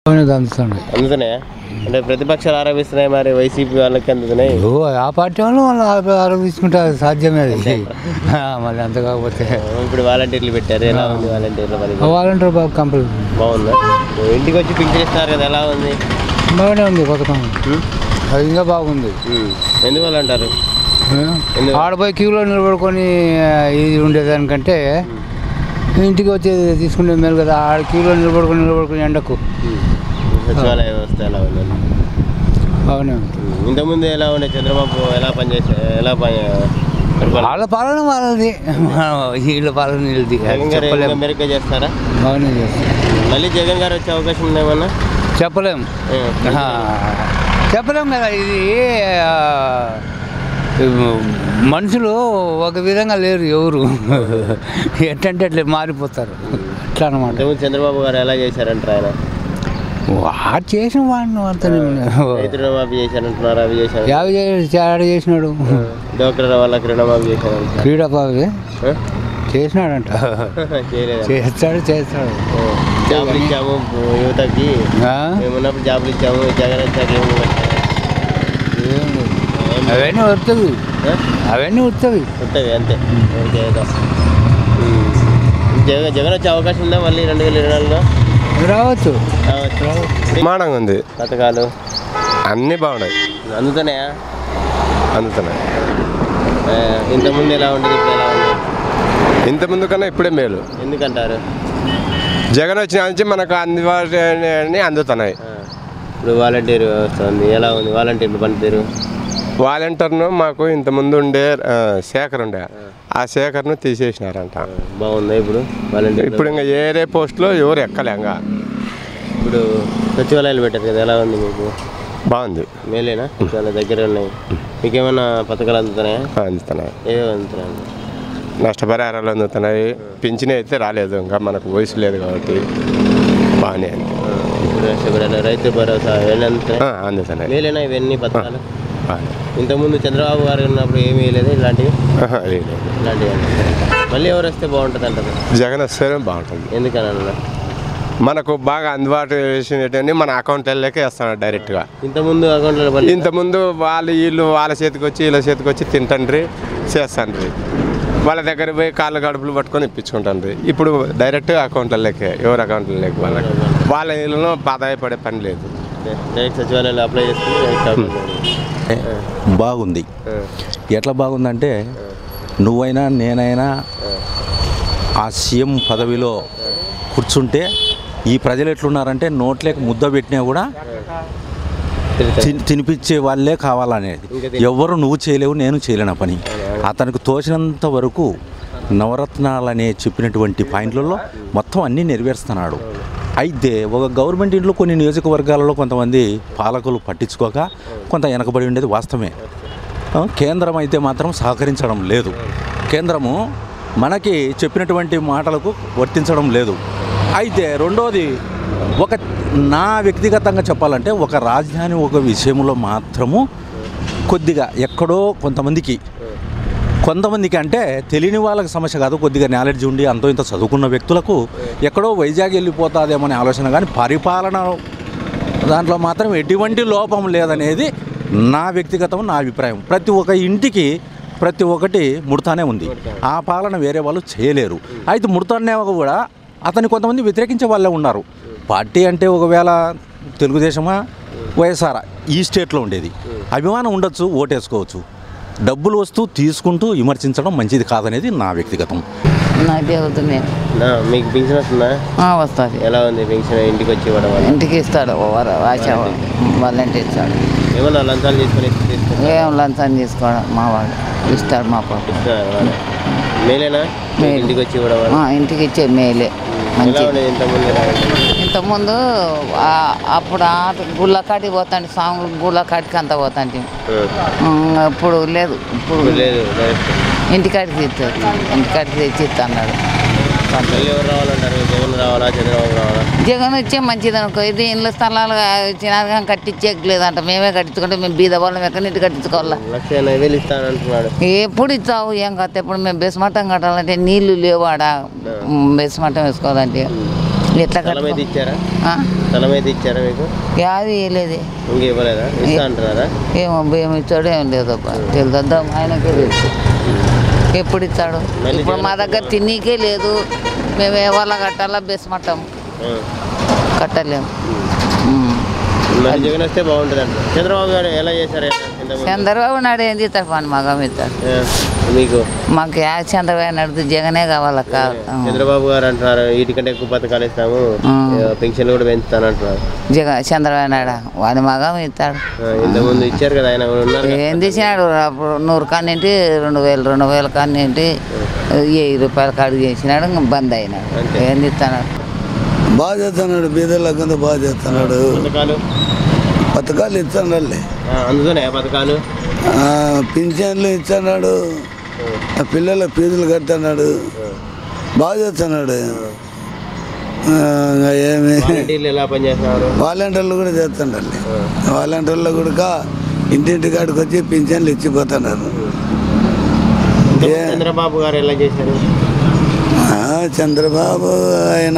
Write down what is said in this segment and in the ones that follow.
అనేది అందుతుంది అందుతున్నాయా అంటే ప్రతిపక్షాలు ఆరోపిస్తున్నాయి మరి వైసీపీ వాళ్ళకి అందుతున్నాయి ఓ ఆ పార్టీ వాళ్ళు వాళ్ళు ఆ- ఆరోపించుకుంటే అది సాధ్యమే అది ఆ, మళ్ళీ అంత కాకపోతే ఇప్పుడు వాలంటీర్లు పెట్టారు ఎలా ఉంది వాలంటీర్ల పని వాలంటీర్ బాగా కంపెనీ బాగుందా ఇంటికి వచ్చి పింఛన్ ఇస్తున్నారు కదా ఎలా ఉంది బాగానే ఉంది పథకం ఉమ్, అది ఇంకా బాగుంది ఉమ్. ఎందువల్ల అంటారు ఆ? ఎందుకు? ఆడపోయి క్యూలో నిలబడుకొని ఆ, ఇది ఉండేదానికంటే ఇంటికి వచ్చి తీసుకునే మేలు కదా ఆడ క్యూలో నిలబడుకొని నిలబడుకొని ఎండకు ఉమ్. సచివాలయ వ్యవస్థ ఎలా ఉందండి బాగానే ఉంది ఉమ్. ఇంతకుముందు ఎలా ఉండే చంద్రబాబు ఎలా పనిచేసా ఎలా పని పరిపాలన? వాళ్ళ పాలన వాళ్ళది వీళ్ళ పాలన వీళ్ళది అది జగన్ గారు చెప్పలేము ఇంకా మెరుగ్గా చేస్తారా బాగానే చేస్తారు మళ్ళీ జగన్ గారు వచ్చే అవకాశం ఉందేమన్నా చెప్పలేము ఉమ్. ఆ, చెప్పలేం కదా ఇది ఆ, మనుషులు ఒక విధంగా లేరు ఎవరు ఎట్టంటే అట్లా మారిపోతారు అట్లా అనమాట ఇంతకుముందు చంద్రబాబు గారు ఎలా చేశారంటారు ఆయన వాడు చేసిన వాడిని వాడితోనే రైతు రుణమాఫీ చేశారంటున్నారు అవి చేశారు యాభై చేడ చేసినాడు డోక్రా వాళ్ళకి రుణమాఫీ చేశారంటున్నారు క్రీడా బాగా ఆ? చేసినాడంట చేయలేదా చేస్తాడు చేస్తాడు ఆ. జాబులు ఇచ్చాము యువతకి ఆ? మేము ఉన్నప్పుడు జాబులు ఇచ్చాము జగన్ వచ్చాక ఏమి పెట్టారు? ఏం లేదు. అవన్నీ వస్తుంది ఆ? అవన్నీ వస్తుంది వస్తాయి అంతే ఓకే ఏదో. ఉమ్. జగన్ జగన్ వచ్చే అవకాశం ఉందా మళ్ళీ రెండు వేల ఇరవై నాలుగులో రావచ్చు రావచ్చు బ్రహ్మాండంగా ఉంది పథకాలు అన్నీ బాగున్నాయి అందుతున్నాయా అందుతున్నాయి ఆ, ఇంతకుముందు ఎలా ఉండేది ఇప్పుడు ఎలా ఉంది ఇంతకుముందు కన్నా ఇప్పుడే మేలు ఎందుకంటారు జగన్ వచ్చిన నుంచి మనకు అందుబాటుని అందుతున్నాయి ఆ. ఇప్పుడు వాలంటీర్ వ్యవస్థ ఉంది ఎలా ఉంది వాలంటీర్లు పనితీరు వాలంటీర్ను మాకు ఇంతకుముందు ఉండే ఆ, శేఖర్ ఉండే ఆ శేఖర్ను తీసేసినారంట ఆ, బాగుందా ఇప్పుడు వాలంటీర్ ఇప్పుడు ఇంకా ఏరే పోస్టులో ఎవరు ఎక్కలేంగా ఇప్పుడు సచివాలయాలు పెట్టారు కదా ఎలా ఉంది మీకు బాగుంది మేలేనా చాలా దగ్గర ఉన్నాయి మీకేమైనా పథకాలు అందుతున్నాయా అందుతున్నాయి ఏవో అందుతున్నాయి నష్టపరిహారాలు అందుతున్నాయి పింఛన్ అయితే రాలేదు ఇంకా మనకు వయసు లేదు కాబట్టి బాగానే ఉంది ఆ, ఇప్పుడు నష్టపరిహారం, రైతు భరోసా ఇవన్నీ అందుతున్నాయి ఆ, అందుతున్నాయి మేలేనా ఇవన్నీ పథకాలు బాగానే. ఇంతకుముందు చంద్రబాబు గారు ఉన్నప్పుడు ఏమీ లేదు ఇలాంటివి ఆహా, లేదు ఇలాంటివి అన్నీ. మళ్ళీ ఎవరు వస్తే బాగుంటుంది అంటారు జగన్ వస్తేనే బాగుంటుంది ఎందుకని అన్న మనకు బాగా అందుబాటు చేసినటువంటి మన అకౌంట్లకే వేస్తున్నాడు డైరెక్ట్గా ఇంతకుముందు అకౌంట్లో పని ఇంతకుముందు వాళ్ళు వీళ్ళు వాళ్ళ చేతికి వచ్చి వీళ్ళ చేతికి వచ్చి తింటండ్రి చేస్తాండ్రి వాళ్ళ దగ్గర పోయి కాళ్ళు గడుపులు పట్టుకొని ఇప్పించుకుంటాండ్రి ఇప్పుడు డైరెక్ట్ అకౌంట్లలోకే ఎవరి అకౌంట్లలోకి వాళ్ళకి వాళ్ళ ఇళ్ళలో ఆదాయపడే పని లేదు డైరెక్ట్ సచివాలయంలో అప్లై చేసుకుని డైరెక్ట్ అకౌంట్లో. బాగుంది ఆ, ఎట్లా బాగుందంటే నువ్వైనా నేనైనా ఆ సీఎం పదవిలో కూర్చుంటే ఈ ప్రజలు ఎట్లున్నారంటే నోట్లేక ముద్ద పెట్టినా కూడా తిరుగుతారు. తిని- తినిపించే వాళ్ళే కావాలనేది ఎవరు నువ్వు చేయలేవు నేను చేయలేను ఆ పని అతనికి తోచినంత వరకు నవరత్నాలనే చెప్పినటువంటి పాయింట్లలో మొత్తం అన్నీ నెరవేరుస్తున్నాడు అయితే ఒక గవర్నమెంట్ ఇంట్లో కొన్ని నియోజకవర్గాలలో కొంతమంది పాలకులు పట్టించుకోక కొంత వెనకబడి ఉండేది వాస్తవమే ఆ, కేంద్రం అయితే మాత్రం సహకరించడం లేదు కేంద్రము మనకి చెప్పినటువంటి మాటలకు వర్తించడం లేదు అయితే రెండోది ఒక నా వ్యక్తిగతంగా చెప్పాలంటే ఒక రాజధాని ఒక విషయంలో మాత్రము కొద్దిగా ఎక్కడో కొంతమందికి కొంతమందికి అంటే తెలియని వాళ్ళకి సమస్య కాదు కొద్దిగా నాలెడ్జ్ ఉండి అంతో ఇంత చదువుకున్న వ్యక్తులకు ఎక్కడో వైజాగ్ వెళ్ళిపోతాదేమనే ఆలోచన కానీ పరిపాలన దాంట్లో మాత్రం ఎటువంటి లోపం లేదనేది నా వ్యక్తిగతం నా అభిప్రాయం ప్రతి ఒక్క ఇంటికి ప్రతి ఒక్కటి ముడతానే ఉంది ఆ పాలన వేరే వాళ్ళు చేయలేరు అయితే ముడతానే కూడా అతన్ని కొంతమంది వ్యతిరేకించే వాళ్ళే ఉన్నారు పార్టీ అంటే ఒకవేళ తెలుగుదేశమా వైఎస్ఆర్ ఈ స్టేట్లో ఉండేది అభిమానం ఉండొచ్చు ఓటేసుకోవచ్చు డబ్బులు వస్తూ తీసుకుంటూ విమర్శించడం మంచిది కాదనేది నా వ్యక్తిగతం నాకే అవుతుంది నా, మీకు పింఛన్ వస్తుందా వస్తుంది ఎలా ఉంది పింఛన్ ఇంటికి వచ్చి ఇవ్వడం వల్ల ఇంటికి ఇస్తాడు వారు ఆశ వాళ్ళంటే ఇస్తాడు ఏమన్నా లంచాలు తీసుకొని ఇస్తే తీసుకుంటారా? ఏం లంచం తీసుకోవడం మా వాడు ఇస్తాడు మా పాప ఇస్తున్నారు వాళ్ళు. మేలేనా మీకు మేలు. ఇంటికి వచ్చి ఇవ్వడం వల్ల ఆ, ఇంటికి ఇచ్చే మేలే ఎలా మంచి ఉండేది ఇంతకుముందు ఎలా ఉండేది? ఇంతకుముందు ఆ, అప్పుడు ఆ గుళ్ళ కాటికి పోతాండి సాంగ్ గుళ్ళ కాటికి అంతా పోతాంటి ఆ, ఇప్పుడు లేదు ఇప్పుడు ఇప్పుడు లేదు డైరెక్ట్ ఇంటికాడికి తెచ్చారు ఇంటికాడికి తెచ్చి ఇస్తా అన్నాడు మళ్ళీ ఎవరు రావాలంటారు జగన్ రావాలా చంద్రబాబు రావాలా జగన్ వచ్చే మంచిది అనుకో ఇది ఇండ్ల స్థలాలు ఇచ్చినారు కానీ కట్టించేకి లేదంట మేమే కట్టించుకుంటే మేము బీద వాళ్ళం ఎక్కడి నుంచి కట్టించుకోవాలా లక్ష ఎనభై వేలు ఇస్తానంటున్నాడు ఎప్పుడు ఇచ్చావు ఏం కాదు ఎప్పుడు మేము బెస్మట్టం కట్టాలంటే నీళ్లు లేవు ఆడ బెస్మట్టం వేసుకోవాలంటే ఎట్లా స్థలం అయితే కట్టుకో ఇచ్చారా ఆ? స్థలం అయితే ఇచ్చారా మీకు యాది వేయలేదు ఇంక ఇవ్వలేదా ఇస్తా అంటున్నారా ఏమో ఏమి ఇచ్చాడో ఏం లేదబ్బా తెలుద్దాం ఆయనకే తెలుసు ఎప్పుడు ఇస్తాడు మళ్ళీ ఇప్పుడు మా దగ్గర తిన్నీకే లేదు మేము ఏ వాళ్ళ కట్టాలా బెస్మట్టం ఆ. కట్టలేము ఉమ్. మళ్ళీ జగన్ వస్తే బాగుంటుంది అంట చంద్రబాబు గారు ఎలా చేశారు ఇంతకుముందు? చంద్రబాబు నాయుడు ఏం చేస్తాడు పని మగం ఇస్తాడు ఆ, మీకు మాకు యా చంద్రబాబు నాయుడు జగనే కావాలక్క చంద్రబాబు గారు అంటున్నారు వీటికంటే ఎక్కువ పథకాలు ఇస్తాము ఆ. ఆ, పెన్షన్లు కూడా పెంచుతాను అంటున్నారు జగ చంద్రబాబు నాయుడు వాడి మగం ఇస్తాడు ఆ, ఇంతకుముందు ఇచ్చారు కదా ఆయన ఉన్నారు కదా. ఏం తీసినాడు అప్పుడు నూరు కాన్నింటి రెండు వేలు రెండు వేల కాన్నింటి వెయ్యి రూపాయలు కాడికి చేసినాడు ఇంక బంద్ అయినాడు అంతే. ఏం తీస్తున్నాడు బాగా చేస్తున్నాడు బీదర్లకంతా బాగా చేస్తున్నాడు పథకాలు పథకాలు ఇస్తున్నాడులే ఆ, అందుతున్నాయా పథకాలు ఆ, పింఛన్లు ఇస్తున్నాడు ఆ పిల్లల ఫీజులు కడుతున్నాడు బాగా చేస్తున్నాడు ఆ, ఇంకా ఏమి వాలంటీర్లు ఎలా పనిచేస్తున్నారు వాలంటీర్లు కూడా చేస్తున్నాడు వాలంటీర్లు కూడా ఇంటింటి కాడికి వచ్చి పింఛన్లు ఇచ్చిపోతున్నారు ఇంతకుముందు ఏ- చంద్రబాబు గారు ఎలా చేశారు ఆ, చంద్రబాబు ఆయన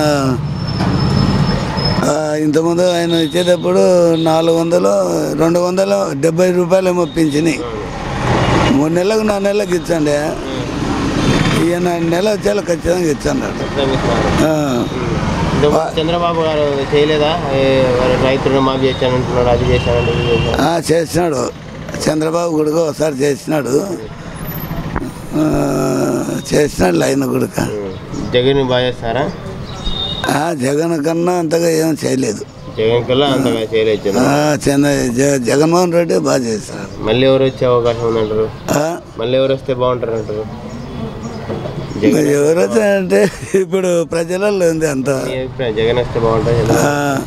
ఆ, ఇంతకుముందు ఆయన ఇచ్చేటప్పుడు నాలుగు వందలు రెండు వందలు డెబ్బై రూపాయలు ఏమో పింఛని మూడు నెలలకు నాలుగు నెలలకు ఇచ్చండి ఈయన నెల వచ్చేలా ఖచ్చితంగా ఇచ్చన్నాడు ఖచ్చితంగా ఇస్తున్నారు. ఆ, ఇంతకుముందు చంద్రబాబు గారు చేయలేదా ఏ, వారు రైతు రుణమాఫీ చేశాను అంటున్నాడు అది చేశానంటే ఇది చేశాను. ఆ, చేసినాడు చంద్రబాబు గుడిక ఒకసారి చేసినాడు ఆ, చేసినాడు ఆయన గుడిక జగన్ బాగా చేస్తారా ఆ, జగన్ కన్నా అంతగా ఏం చేయలేదు జగన్ కల్లా అంతగా చేయలేదు ఆ, చంద్రబాబు. చంద్ర జ- జగన్మోహన్ రెడ్డి బాగా చేస్తున్నాడు మళ్ళీ ఎవరు వచ్చే అవకాశం ఉందంటారు ఆ, మళ్ళీ ఎవరు వస్తే బాగుంటారు అంటారు మరి ఎవరు వచ్చారంటే ఇప్పుడు ప్రజలలో ఉంది అంత మీ అభిప్రాయం జగన్ వస్తే బాగుంటుంది ఆ,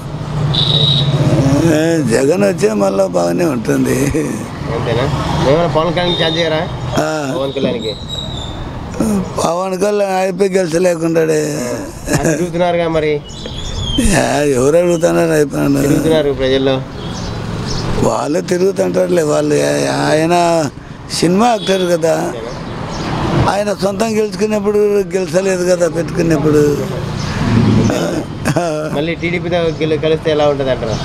ఏ, జగన్ వచ్చే మళ్ళీ బాగానే ఉంటుంది అంతేనా ఏమైనా పవన్ కళ్యాణ్ ఛార్జ్ చేయరా ఆ, పవన్ కళ్యాణ్కి పవన్ కళ్యాణ్ అయిపోయి గెలిచలేకుండాడే అది తిరుగుతున్నారుగా మరి ఏ, ఎవరు అడుగుతున్నారు అయిపోయినాడు తిరుగుతున్నారు ప్రజల్లో వాళ్ళు తిరుగుతుంటారులే వాళ్ళు ఏ- ఆయన సినిమా యాక్టర్ కదా ఆయన సొంతం గెలుచుకున్నప్పుడు గెలిచలేదు కదా పెట్టుకున్నప్పుడు మళ్ళీ టీడీపీతో గెలి- కలిస్తే ఎలా ఉంటుంది అంటారా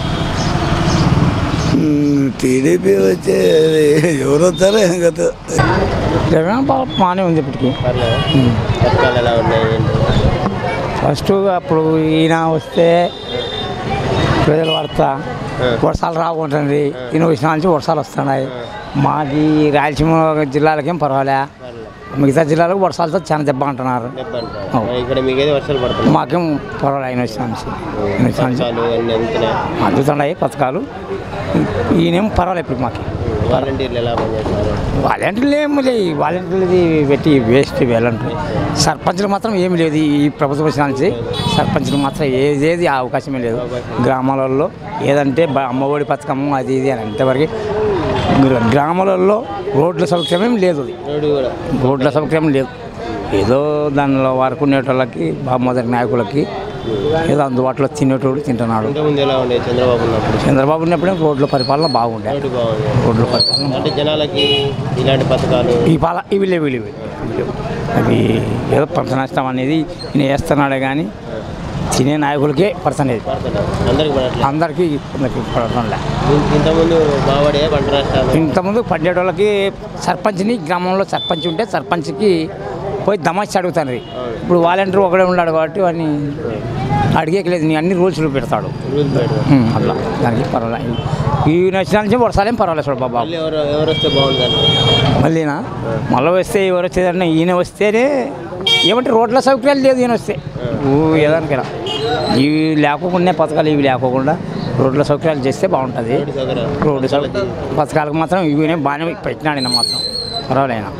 టీడీపీ వచ్చే ఎవరు వస్తారో ఏం కదా జగన్ బాగా బాగానే ఉంది ఇప్పటికి పర్లేదా పథకాలు ఎలా ఉన్నాయి ఏంటి ఫస్ట్ అప్పుడు ఈయన వస్తే ప్రజలు పడతా వర్షాలు రాకుంటుంది ఈయన వచ్చిన నుంచి వర్షాలు వస్తున్నాయి మాది రాయలసీమ జిల్లాలకేం పర్వాలే మిగతా జిల్లాలకు వర్షాలతో చాలా దెబ్బ అంటున్నారు దెబ్బ అంటారా? మరి ఇక్కడ మీకైతే వర్షాలు పడుతున్నాయి మాకేం పర్వాలే ఆయన వచ్చిన నుంచి ఈయన వచ్చిన నుంచి పథకాలు అన్నీ అందుతున్నాయి అందుతున్నాయి పథకాలు ఈయనేం పర్వాలేదు ఇప్పుడు మాకు వాలంటీర్లు ఎలా పనిచేస్తున్నారు వాలంటీర్లు ఏమి లేదు వాలంటీర్లది పెట్టి వేస్ట్ వేయాలంటే సర్పంచ్లు మాత్రం ఏమి లేదు ఈ ప్రభుత్వం వచ్చిన నుంచి సర్పంచ్లు మాత్రం ఏదేది ఆ అవకాశమే లేదు గ్రామాలలో ఏదంటే బ- అమ్మఒడి పథకము అది ఇది అని అంతవరకు గ్ర- గ్రామాలలో రోడ్ల సౌకర్యం లేదు అది రోడ్డు కూడా రోడ్ల సౌకర్యం లేదు ఏదో దానిలో వరకు ఉండేటోళ్ళకి మొదటి నాయకులకి ఏదో అందుబాటులో తినేటోడు తింటున్నాడు ఇంతకుముందు ఎలా ఉండేది చంద్రబాబు ఉన్నప్పుడు చంద్రబాబు ఉన్నప్పుడే రోడ్ల పరిపాలన బాగుండే రోడ్డు బాగుంది రోడ్ల పరిపాలన అంటే జనాలకి ఇలాంటి పథకాలు ఈ పాల ఇవి లేవు ఇవి లేవు. అవి ఏదో పంట నష్టం అనేది నేను వేస్తున్నాడే కానీ తినే నాయకులకే పర్సనేది పడుతున్నారు అందరికి పడట్లేదు అందరికీ అందరికీ పడటం లే ఇంతకుముందు బాగుపడే పంట నష్టాలు ఇంతకుముందు పడ్డేటోళ్ళకి సర్పంచ్ని గ్రామంలో సర్పంచ్ ఉంటే సర్పంచ్కి పోయి దమాచి అడుగుతాను ఇప్పుడు వాలంటీర్ ఒకడే ఉన్నాడు కాబట్టి వాడిని అడిగేయలేదు నీ అన్ని రూల్స్ పెడతాడు రూల్స్ పెడతారు ఉమ్, అట్లా దానికి పర్వాలేదు ఈ నచ్చిన నుంచి వర్షాలేం పర్వాలేదు చూడు బాబా మళ్ళీ ఎవరు ఎవరు వస్తే బాగుంటుంది మళ్ళీనా మళ్ళీ వస్తే ఎవరు వచ్చేదంటే ఈయన వస్తేనే ఏమంటే రోడ్ల సౌకర్యాలు లేదు ఈయన వస్తే ఊ ఏదానికైనా ఇవి లేకోకుండా పథకాలు ఇవి లేకోకుండా రోడ్ల సౌకర్యాలు చేస్తే బాగుంటుంది రోడ్డు సౌకర్యాలు రోడ్డు సౌకర్యాలు పథకాలకు మాత్రం ఇవి బాగానే పెట్టినాడు ఈయన మాత్రం పర్వాలేదు